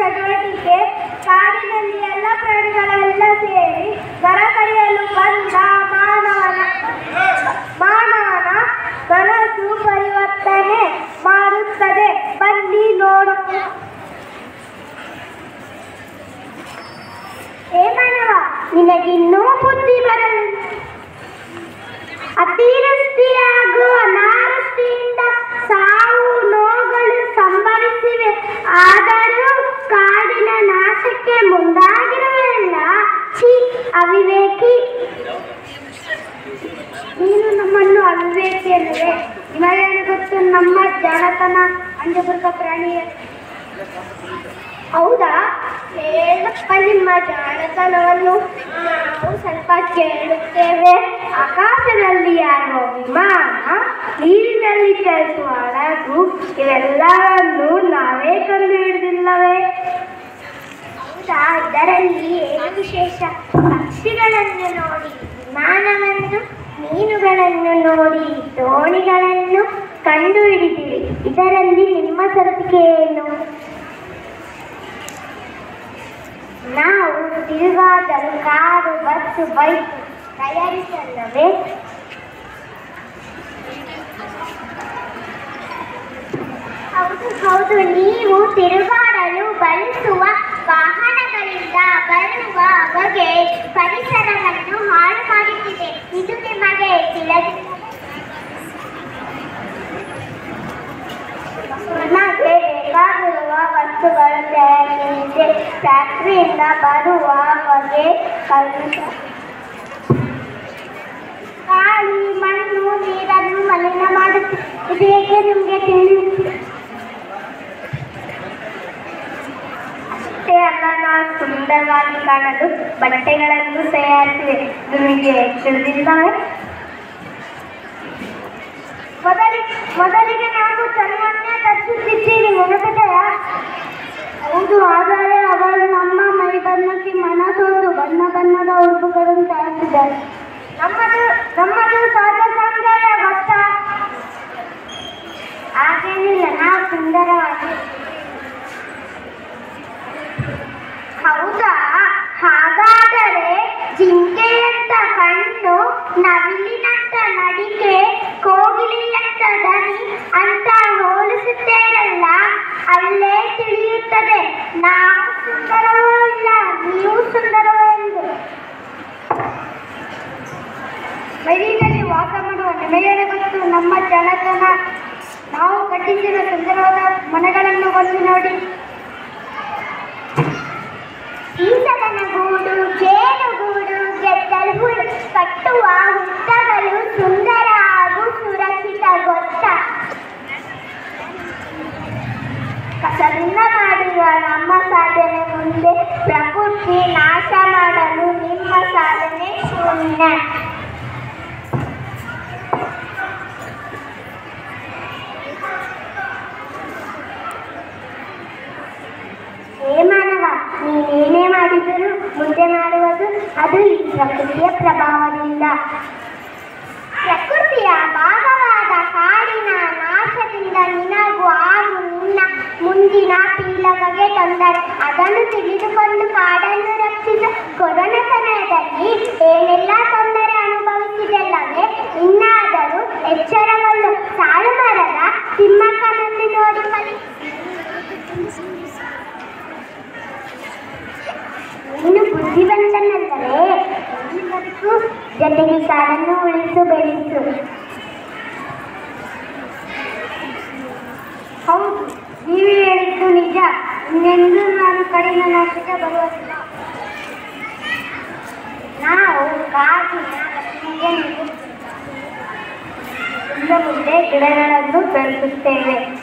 ಚಟುವಟಿಕೆ ಕಾಡಿನಲ್ಲಿ ಎಲ್ಲ ಪ್ರಾಣಿಗಳೆಲ್ಲ ಸೇರಿ ಮರ ಕಡಿಯಲು ಬಂದ ಮಾನವನ ಮಾನವನ ಮನಸ್ಸು ಪರಿವರ್ತನೆ ಮಾಡುತ್ತದೆ ಬನ್ನಿ ನೋಡೋಣ ಏ ಮಾನವ ನಿನಗಿನ್ನೂ ಬುದ್ಧಿ ಬರಲು ಅತಿವೃಷ್ಟಿ ಹಾಗೂ ಅನಾವೃಷ್ಟಿಯಿಂದ ಸಾವು ನೋವುಗಳು ಸಂಭವಿಸಿವೆ ಆದರೂ ಕಾಡಿನ ನಾಶಕ್ಕೆ ಮುಂದಾಗಿರುವೆಲ್ಲ ಛೀ ಅವಿವೇಕಿ ನೀನು ನಮ್ಮನ್ನು ಅವಿವೇಕಿ ಅನ್ನುವೆ ನಿಮಗೇನು ಗೊತ್ತು ನಮ್ಮ ಜಾಣತನ ಅಂಜಬರ್ಗ ಪ್ರಾಣಿಯ ಹೌದಾ ಏನಪ್ಪ ನಿಮ್ಮ ಜಾಣತನವನ್ನು ನಾವು ಸ್ವಲ್ಪ ಕೇಳುತ್ತೇವೆ ಆಕಾಶದಲ್ಲಿ ಆಡುವ ವಿಮಾನ ನೀರಿನಲ್ಲಿ ಚಲಿಸುವ ಹಡಗು ಇವೆಲ್ಲವನ್ನು ನಾವೇ ಕಂಡು ಹಿಡಿದಿಲ್ಲವೇ ಹೌದಾ ಇದರಲ್ಲಿ ಏನು ವಿಶೇಷ ಪಕ್ಷಿಗಳನ್ನು ನೋಡಿ ವಿಮಾನವನ್ನು ಮೀನುಗಳನ್ನು ನೋಡಿ ದೋಣಿಗಳನ್ನು ಕಂಡು ಹಿಡಿದಿರಿ ಇದರಲ್ಲಿ ನಿಮ್ಮ ಸರತಿಗೆ ಏನು ನಾವು ತಿರುಗಾಡಲು ಕಾರು ಬಸ್ಸು ಬೈಕ್ ತಯಾರಿಸಲ್ಲವೇ ಹೌದು ಹೌದು ನೀವು ತಿರುಗಾಡಲು ಬಳಸುವ ವಾಹನಗಳಿಂದ ಬರುವ ಹೊಗೆ ಪರಿಸರವನ್ನು ಹಾಳು ಮಾಡುತ್ತಿದೆ ಇದು ನಿಮಗೆ ತಿಳಿದಿದೆ ನಮಗೆ ಬೇಕಾಗಿರುವ ವಸ್ತುಗಳು ತಯಾರಿಸಿದೆ ಫ್ಯಾಕ್ಟ್ರಿಯಿಂದ ಬರುವ ಹೊಗೆ ಕಲುಷ ಗಾಳಿ ಮಣ್ಣು ನೀರನ್ನು ಮಲಿನ ಮಾಡುತ್ತೆ ಇದು ಹೇಗೆ ನಿಮಗೆ ತಿಳಿಯುತ್ತೆ ಅಷ್ಟೇ ಅಲ್ಲ ನಾವು ಸುಂದರವಾಗಿ ಕಾಣಲು ಬಟ್ಟೆಗಳನ್ನು ತಯಾರಿಸಿವೆ ಇದು ನಿಮಗೆ ತಿಳಿದಿಲ್ಲವೇ ಮೊದಲಿ ಮೊದಲಿಗೆ ನಾವು ಚರ್ಮವನ್ನೇ ಧರಿಸುತ್ತಿದ್ದೀರಿ ನೆನಪಿದೆಯಾ ಹೌದು ಆದರೆ ಅವರು ನಮ್ಮ ಮೈ ಬಣ್ಣಕ್ಕೆ ಮನಸೋತು ಬಣ್ಣ ಬಣ್ಣದ ಉಡುಪುಗಳನ್ನು ತಯಾರಿಸಿದ್ದಾರೆ ನಮ್ಮದು ನಮ್ಮದು ಸಾಲ ಸೌಂದರ್ಯ ಗೊತ್ತಾ ಹಾಗೇನಿಲ್ಲ ನಾವು ಸುಂದರವಾಗಿ ಹೌದಾ ಹಾಗಾದರೆ ಜಿಂಕೆಯಂತ ಕಣ್ಣು ನವಿಲಿನಂತ ನಡಿಗೆ ಕೋಗಿಲೆಯಂತ ದನಿ ಅಂತ ಹೋಲಿಸುತ್ತೇರಲ್ಲ ಅಲ್ಲೇ ತಿಳಿಯುತ್ತದೆ ನಾವು ಸುಂದರವೋ ಇಲ್ಲ ನೀವು ಸುಂದರವೋ ಎಂದು ಬೈಲಿನಲ್ಲಿ ವಾಸ ಮಾಡುವ ನಿಮಗೇನೆ ಗೊತ್ತು ನಮ್ಮ ಜನತನ ನಾವು ಕಟ್ಟಿಸಿದ ಸುಂದರವಾದ ಮನೆಗಳನ್ನು ಬಂದು ನೋಡಿ ಈಸಲನ ಗೂಡು ಜೇನುಗೂಡು ಗೆದ್ದಲು ಹುಳು ಕಟ್ಟುವ ಹುತ್ತಗಳು ಸುಂದರ ಹಾಗೂ ಸುರಕ್ಷಿತ ಗೊತ್ತ ಕಸದಿಂದ ಮಾಡಿರುವ ನಮ್ಮ ಸಾಧನೆ ಮುಂದೆ ಪ್ರಕೃತಿ ನಾಶ ಮಾಡಲು ನಿಮ್ಮ ಸಾಧನೆ ಶೂನ್ಯ ಏ ಮಾನವ ನೀನೇನೇ ಮಾಡಿದರೂ ಮುಂದೆ ಮಾಡುವುದು ಅದು ಈ ಪ್ರಕೃತಿಯ ಪ್ರಭಾವದಿಂದ ಪ್ರಕೃತಿಯ ಭಾಗವಾದ ಕಾಡಿನ ನಾಶದಿಂದ ನಿನಗೂ ಹಾಗೂ ನಿನ್ನ ಮುಂದಿನ ಪೀಳಗೆಗೆ ತೊಂದರೆ ಅದನ್ನು ತಿಳಿದುಕೊಂಡು ಕಾಡನ್ನು ರಕ್ಷಿಸ ಕೊರೋನಾ ಸಮಯದಲ್ಲಿ ಏನೆಲ್ಲ ತೊಂದರೆ ಅನುಭವಿಸಿದೆಲ್ಲವೇ ಇನ್ನಾದರೂ ಎಚ್ಚರಗೊಳ್ಳು ಸಾಲು ಮರದ ತಿಮ್ಮಕ್ಕನಲ್ಲಿ ನೋಡಿ ಕಲಿ ನೀನು ಬುದ್ಧಿವಂತನಲ್ಲವೇ ಬದುಕು ಜೊತೆಗೆ ಕಾಡನ್ನು ಉಳಿಸು ಬೆಳೆಸು ಹೌದು ನೀವು ಹೇಳಿದ್ದು ನಿಜ ಇನ್ನೆಂದೂ ನಾನು ಕಡಿಮೆ ನಾಶಕ್ಕೆ ಬರುವುದಿಲ್ಲ ನಾವು ಕಾಡಿನ ರಕ್ಷಣೆಗೆ ನಿಲ್ಲುತ್ತೇವೆ. ಮುಂದೆ ಮುಂದೆ ಗಿಡಗಳನ್ನು ಬೆಳೆಸುತ್ತೇವೆ